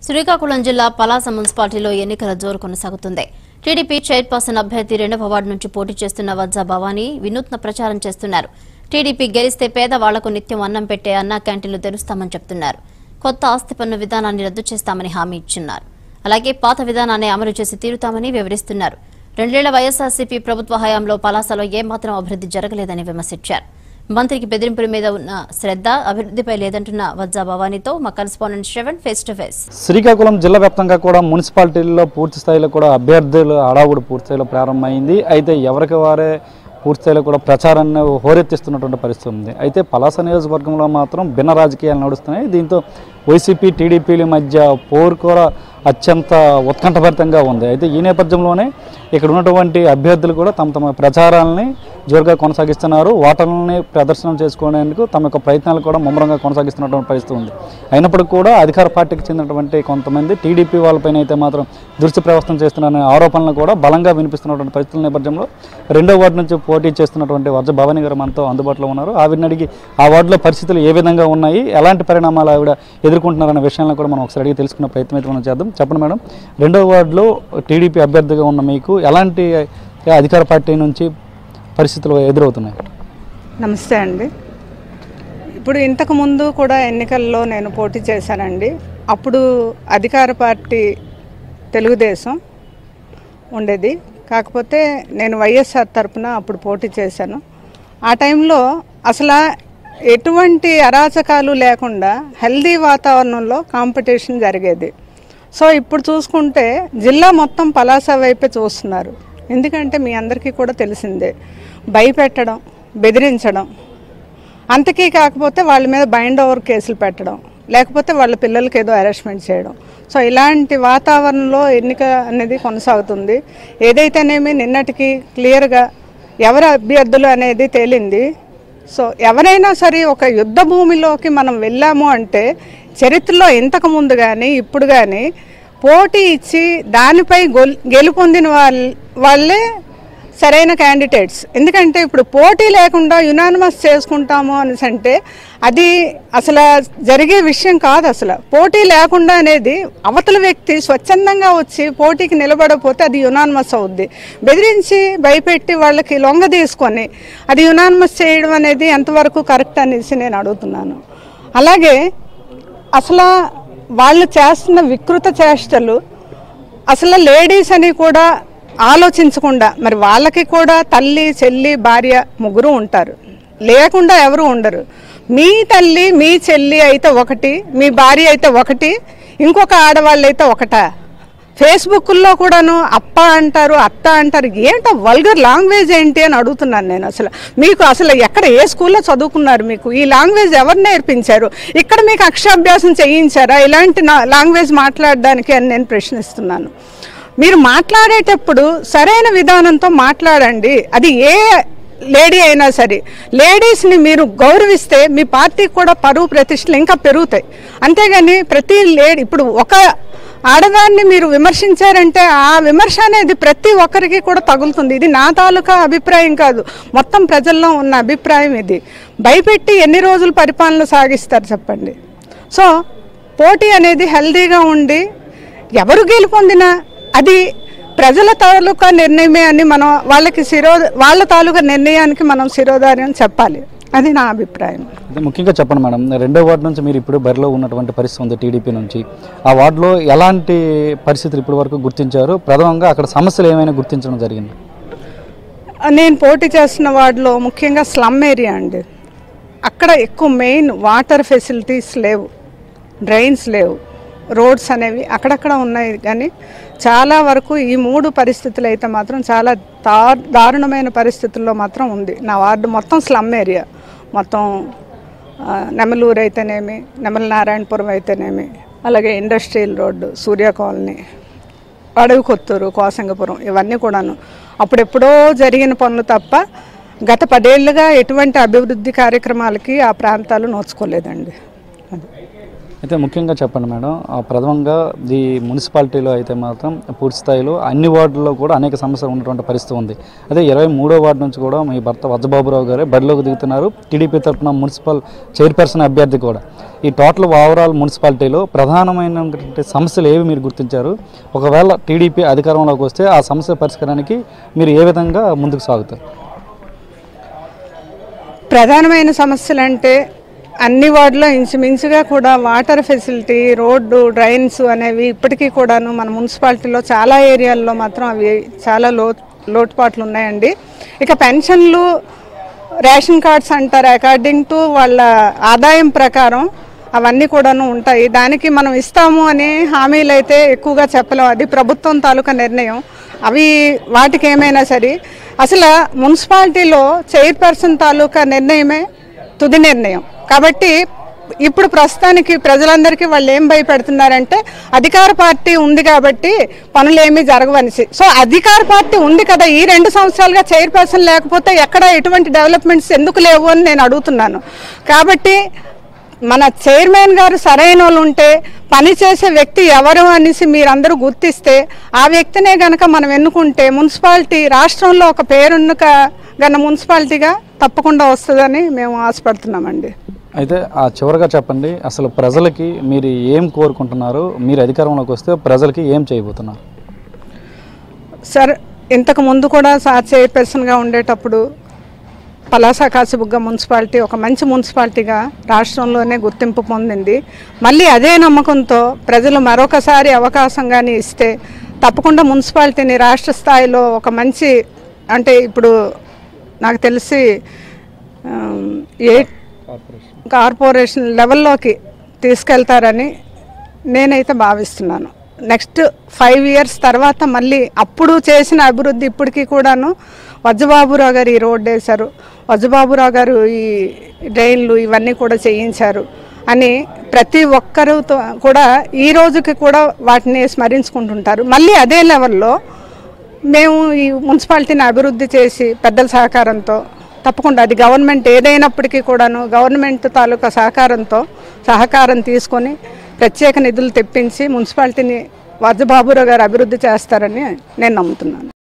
శ్రీకాకుళం జిల్లా పలాస మున్సిపాలిటీలో ఎన్నికల జోరు కొనసాగుతుంది టీడీపీ చైర్పర్సన్ అభ్యర్థి రెండవ వార్డు నుంచి పోటీ చేస్తున్న వజ్జా భవానీ వినూత్న ప్రచారం చేస్తున్నారు టీడీపీ గెలిస్తే పేదవాళ్లకు నిత్యం అన్నం పెట్టే అన్నా క్యాంటీన్లు తెరుస్తామని చెప్తున్నారు కొత్త ఆస్తి పన్ను విధానాన్ని రద్దు చేస్తామని హామీ ఇచ్చున్నారు అలాగే పాత విధానాన్ని అమలు చేసి తీరుతామని వివరిస్తున్నారు రెండేళ్ల వైఎస్ఆర్సీపీ ప్రభుత్వ హయాంలో పలాసలో ఏమాత్రం అభివృద్ధి జరగలేదని విమర్శించారు మంత్రికి బెదిరింపుల మీద ఉన్న శ్రద్ధ అభివృద్ధిపై లేదంటున్న వజ్జా భవానీతో మా correspondent Shravan face to face Srikakulam జిల్లా వ్యాప్తంగా కూడా మున్సిపాలిటీల్లో పూర్తి స్థాయిలో కూడా అభ్యర్థులు హడావుడు పూర్తి స్థాయిలో ప్రారంభమైంది అయితే ఎవరికి వారే పూర్తి స్థాయిలో కూడా ప్రచారాన్ని హోరెత్తిస్తున్నటువంటి పరిస్థితి ఉంది అయితే పలాస నియోజకవర్గంలో మాత్రం భిన్న రాజకీయాలు నడుస్తున్నాయి దీంతో వైసీపీ టీడీపీల మధ్య పోరు కూడా అత్యంత ఉత్కంఠభరితంగా ఉంది అయితే ఈ నేపథ్యంలోనే ఇక్కడ ఉన్నటువంటి అభ్యర్థులు కూడా తమ తమ ప్రచారాలని జోరుగా కొనసాగిస్తున్నారు ఓటర్లని ప్రదర్శన చేసుకోవడానికి తమ యొక్క ప్రయత్నాలు కూడా ముమ్మరంగా కొనసాగిస్తున్నటువంటి పరిస్థితి ఉంది అయినప్పటికీ కూడా అధికార పార్టీకి చెందినటువంటి కొంతమంది టీడీపీ వాళ్ళపైన అయితే మాత్రం దృష్టి ప్రవర్తన చేస్తున్నారనే ఆరోపణలు కూడా బలంగా వినిపిస్తున్నటువంటి పరిస్థితుల నేపథ్యంలో రెండో వార్డు నుంచి పోటీ చేస్తున్నటువంటి వర్జ భవానీ గారు మనతో అందుబాటులో ఉన్నారు ఆవిడని అడిగి ఆ వార్డులో పరిస్థితులు ఏ విధంగా ఉన్నాయి ఎలాంటి పరిణామాలు ఆవిడ ఎదుర్కొంటున్నారనే విషయాలను కూడా మనం ఒకసారి అడిగి తెలుసుకునే ప్రయత్నం అయితే మనం చేద్దాం చెప్పండి మేడం రెండో వార్డులో టీడీపీ అభ్యర్థిగా ఉన్న మీకు ఎలాంటి అధికార పార్టీ నుంచి పరిస్థితులు ఎదురవుతున్నాయి నమస్తే అండి ఇప్పుడు ఇంతకు ముందు కూడా ఎన్నికల్లో నేను పోటీ చేశానండి అప్పుడు అధికార పార్టీ తెలుగుదేశం ఉండేది కాకపోతే నేను వైఎస్ఆర్ తరపున అప్పుడు పోటీ చేశాను ఆ టైంలో అసలు ఎటువంటి అరాచకాలు లేకుండా హెల్దీ వాతావరణంలో కాంపిటీషన్ జరిగేది సో ఇప్పుడు చూసుకుంటే జిల్లా మొత్తం పలాస వైపే చూస్తున్నారు ఎందుకంటే మీ అందరికీ కూడా తెలిసిందే భయపెట్టడం బెదిరించడం అంతకీ కాకపోతే వాళ్ళ మీద బైండ్ ఓవర్ కేసులు పెట్టడం లేకపోతే వాళ్ళ పిల్లలకి ఏదో అరెస్ట్మెంట్ చేయడం సో ఇలాంటి వాతావరణంలో ఎన్నిక అనేది కొనసాగుతుంది ఏదైతేనేమి నిన్నటికి క్లియర్గా ఎవరు అభ్యర్థులు అనేది తేలింది సో ఎవరైనా సరే ఒక యుద్ధ భూమిలోకి మనం వెళ్ళాము అంటే చరిత్రలో ఇంతకు ముందు కానీ ఇప్పుడు కానీ పోటీ ఇచ్చి దానిపై గొల్ గెలుపొందిన వాళ్ళ వాళ్ళే సరైన క్యాండిడేట్స్ ఎందుకంటే ఇప్పుడు పోటీ లేకుండా యునానిమస్ చేసుకుంటాము అనేసి అంటే అది అసలు జరిగే విషయం కాదు అసలు పోటీ లేకుండా అనేది అవతల వ్యక్తి స్వచ్ఛందంగా వచ్చి పోటీకి నిలబడకపోతే అది యునానిమస్ అవుద్ది బెదిరించి భయపెట్టి వాళ్ళకి లొంగ తీసుకొని అది యునానిమస్ చేయడం అనేది ఎంతవరకు కరెక్ట్ అనేసి నేను అడుగుతున్నాను అలాగే అసలు వాళ్ళు చేస్తున్న వికృత చేష్టలు అసలు లేడీస్ అని కూడా ఆలోచించకుండా మరి వాళ్ళకి కూడా తల్లి చెల్లి భార్య ముగ్గురు ఉంటారు లేకుండా ఎవరు ఉండరు మీ తల్లి మీ చెల్లి అయితే ఒకటి మీ భార్య అయితే ఒకటి ఇంకొక ఆడవాళ్ళు అయితే ఒకటా ఫేస్బుక్లో కూడాను అప్ప అంటారు అత్త అంటారు ఏంటో వల్గర్ లాంగ్వేజ్ ఏంటి అని అడుగుతున్నాను నేను అసలు మీకు అసలు ఎక్కడ ఏ స్కూల్లో చదువుకున్నారు మీకు ఈ లాంగ్వేజ్ ఎవరు నేర్పించారు ఇక్కడ మీకు అక్షరాభ్యాసం చేయించారా ఇలాంటి నా- లాంగ్వేజ్ మాట్లాడడానికి అని నేను ప్రశ్నిస్తున్నాను మీరు మాట్లాడేటప్పుడు సరైన విధానంతో మాట్లాడండి అది ఏ లేడీ అయినా సరే లేడీస్ని మీరు గౌరవిస్తే మీ పార్టీకి కూడా పరువు ప్రతిష్టలు ఇంకా పెరుగుతాయి అంతేగాని ప్రతి లేడీ ఇప్పుడు ఒక ఆడదాన్ని మీరు విమర్శించారంటే ఆ విమర్శ అనేది ప్రతి ఒక్కరికి కూడా తగులుతుంది ఇది నా తాలూకా అభిప్రాయం కాదు మొత్తం ప్రజల్లో ఉన్న అభిప్రాయం ఇది భయపెట్టి ఎన్ని రోజులు పరిపాలన సాగిస్తారు చెప్పండి సో పోటీ అనేది హెల్దీగా ఉండి ఎవరు గెలుపొందినా అది ప్రజల తాలూకా నిర్ణయమే అని మనం వాళ్ళకి శిరో వాళ్ళ తాలూకా నిర్ణయానికి మనం శిరోధార్యం చెప్పాలి అది నా అభిప్రాయం అయితే ముఖ్యంగా చెప్పండి మేడం రెండో వార్డు నుంచి మీరు ఇప్పుడు బరిలో ఉన్నటువంటి పరిస్థితి ఉంది టీడీపీ నుంచి ఆ వార్డులో ఎలాంటి పరిస్థితులు ఇప్పటి వరకు గుర్తించారు ప్రథమంగా అక్కడ సమస్యలు ఏమైనా గుర్తించడం జరిగింది నేను పోటీ చేస్తున్న వార్డులో ముఖ్యంగా స్లమ్ ఏరియా అండి అక్కడ ఎక్కువ మెయిన్ వాటర్ ఫెసిలిటీస్ లేవు డ్రైన్స్ లేవు రోడ్స్ అనేవి అక్కడక్కడ ఉన్నాయి కానీ చాలా వరకు ఈ మూడు పరిస్థితులు అయితే మాత్రం చాలా దా దారుణమైన పరిస్థితుల్లో మాత్రం ఉంది నా వార్డు మొత్తం స్లమ్ ఏరియా మొత్తం ఆ, నెమలూరు అయితేనేమి నెమల నారాయణపురం అయితేనేమి అలాగే ఇండస్ట్రియల్ రోడ్డు సూర్య కాలనీ అడవి కొత్తూరు కోసంగపురం ఇవన్నీ కూడాను అప్పుడెప్పుడో జరిగిన పనులు తప్ప గత పదేళ్లుగా ఎటువంటి అభివృద్ధి కార్యక్రమాలకి ఆ ప్రాంతాలు నోచుకోలేదండి అది అయితే ముఖ్యంగా చెప్పండి మేడం ఆ ప్రథమంగా ఈ మున్సిపాలిటీలో అయితే మాత్రం పూర్తి స్థాయిలో అన్ని వార్డుల్లో కూడా అనేక సమస్యలు ఉన్నటువంటి పరిస్థితి ఉంది అదే ఇరవై మూడో వార్డు నుంచి కూడా మీ భర్త వజ్రబాబురావు గారే బరిలోకి దిగుతున్నారు టీడీపీ తరఫున మున్సిపల్ చైర్పర్సన్ అభ్యర్థి కూడా ఈ టోటల్ ఓవరాల్ మున్సిపాలిటీలో ప్రధానమైనటువంటి సమస్యలు ఏవి మీరు గుర్తించారు ఒకవేళ టీడీపీ అధికారంలోకి వస్తే ఆ సమస్య పరిష్కారానికి మీరు ఏ విధంగా ముందుకు సాగుతారు ప్రధానమైన సమస్యలు అంటే అన్ని వార్డులో ఇంచుమించుగా కూడా వాటర్ ఫెసిలిటీ రోడ్డు డ్రైన్స్ అనేవి ఇప్పటికీ కూడాను మన మున్సిపాలిటీలో చాలా ఏరియాల్లో మాత్రం అవి చాలా లో లోటుపాట్లు ఉన్నాయండి ఇక పెన్షన్లు రేషన్ కార్డ్స్ అంటారు అకార్డింగ్ టు వాళ్ళ ఆదాయం ప్రకారం అవన్నీ కూడాను ఉంటాయి దానికి మనం ఇస్తాము అని హామీలు అయితే ఎక్కువగా చెప్పలేం అది ప్రభుత్వం తాలూకా నిర్ణయం అవి వాటికి ఏమైనా సరే అసలు మున్సిపాలిటీలో చైర్పర్సన్ తాలూకా నిర్ణయమే తుది నిర్ణయం కాబట్టి ఇప్పుడు ప్రస్తుతానికి ప్రజలందరికీ వాళ్ళు ఏం భయపెడుతున్నారంటే అధికార పార్టీ ఉంది కాబట్టి పనులు ఏమీ జరగవనిసి సో అధికార పార్టీ ఉంది కదా ఈ రెండు సంవత్సరాలుగా చైర్పర్సన్ లేకపోతే ఎక్కడ ఎటువంటి డెవలప్మెంట్స్ ఎందుకు లేవు అని నేను అడుగుతున్నాను కాబట్టి మన చైర్మన్ గారు సరైన వాళ్ళు ఉంటే పని చేసే వ్యక్తి ఎవరు అనేసి మీరందరూ గుర్తిస్తే ఆ వ్యక్తినే గనక మనం ఎన్నుకుంటే మున్సిపాలిటీ రాష్ట్రంలో ఒక పేరున్న గన మున్సిపాలిటీగా తప్పకుండా వస్తుందని మేము ఆశపడుతున్నామండి అయితే ఆ చివరగా చెప్పండి అసలు ప్రజలకి మీరు ఏం కోరుకుంటున్నారు మీరు అధికారంలోకి వస్తే ప్రజలకి ఏం చేయబోతున్నారు సార్ ఇంతకు ముందు కూడా సార్ చైర్పర్సన్గా ఉండేటప్పుడు పలాస కాసిబుగ్గ మున్సిపాలిటీ ఒక మంచి మున్సిపాలిటీగా రాష్ట్రంలోనే గుర్తింపు పొందింది మళ్ళీ అదే నమ్మకంతో ప్రజలు మరొకసారి అవకాశం కానీ ఇస్తే తప్పకుండా మున్సిపాలిటీని రాష్ట్ర స్థాయిలో ఒక మంచి అంటే ఇప్పుడు నాకు తెలిసి ఎయిట్ కార్పొరేషన్ లెవెల్లోకి తీసుకెళ్తారని నేనైతే భావిస్తున్నాను నెక్స్ట్ ఫైవ్ ఇయర్స్ తర్వాత మళ్ళీ అప్పుడు చేసిన అభివృద్ధి ఇప్పటికీ కూడాను వజ్రబాబురావు గారు ఈ రోడ్డు వేశారు వజ్రబాబురావు గారు ఈ డ్రైన్లు ఇవన్నీ కూడా చేయించారు అని ప్రతి ఒక్కరుతో కూడా ఈ రోజుకి కూడా వాటిని స్మరించుకుంటుంటారు మళ్ళీ అదే లెవెల్లో మేము ఈ మున్సిపాలిటీని అభివృద్ధి చేసి పెద్దల సహకారంతో తప్పకుండా అది గవర్నమెంట్ ఏదైనప్పటికీ కూడాను గవర్నమెంట్ తాలూకా సహకారంతో సహకారం తీసుకొని ప్రత్యేక నిధులు తెప్పించి మున్సిపాలిటీని వజ్రబాబురావు గారు అభివృద్ధి చేస్తారని నేను నమ్ముతున్నాను